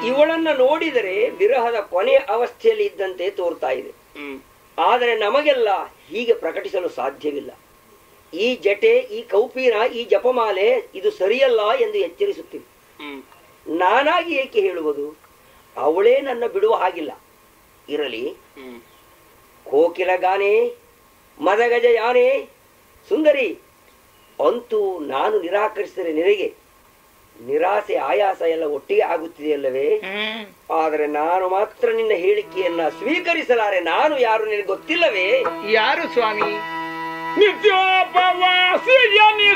ಇವಳನ್ನ ನೋಡಿದರೆ ವಿರಹದ ಕೊನೆಯ ಅವಸ್ಥೆಯಲ್ಲಿ ಇದ್ದಂತೆ ತೋರ್ತಾ ಇದೆ ಆದರೆ ನಮಗೆಲ್ಲ ಹೀಗೆ ಪ್ರಕಟಿಸಲು ಸಾಧ್ಯವಿಲ್ಲ ಈ ಜಟೆ ಈ ಕೌಪೀನ ಈ ಜಪಮಾಲೆ ಇದು ಸರಿಯಲ್ಲ ಎಂದು ಎಚ್ಚರಿಸುತ್ತೀವಿ ನಾನಾಗಿ ಏಕೆ ಹೇಳುವುದು ಅವಳೇ ನನ್ನ ಬಿಡುವ ಹಾಗಿಲ್ಲ ಇರಲಿ ಕೋಕಿಲ ಗಾನೆ ಮದಗಜ ಯಾನೆ ಸುಂದರಿ ಅಂತೂ ನಾನು ನಿರಾಕರಿಸಿದರೆ ನಿನಗೆ ನಿರಾಸೆ ಆಯಾಸ ಎಲ್ಲ ಒಟ್ಟಿಗೆ ಆಗುತ್ತಿದೆಯಲ್ಲವೇ ಆದರೆ ನಾನು ಮಾತ್ರ ನಿನ್ನ ಹೇಳಿಕೆಯನ್ನ ಸ್ವೀಕರಿಸಲಾರೆ ನಾನು ಯಾರು ನಿನಗೆ ಗೊತ್ತಿಲ್ಲವೇ ಯಾರು ಸ್ವಾಮಿ ನಿತ್ಯೋಪವಾಸಿಯ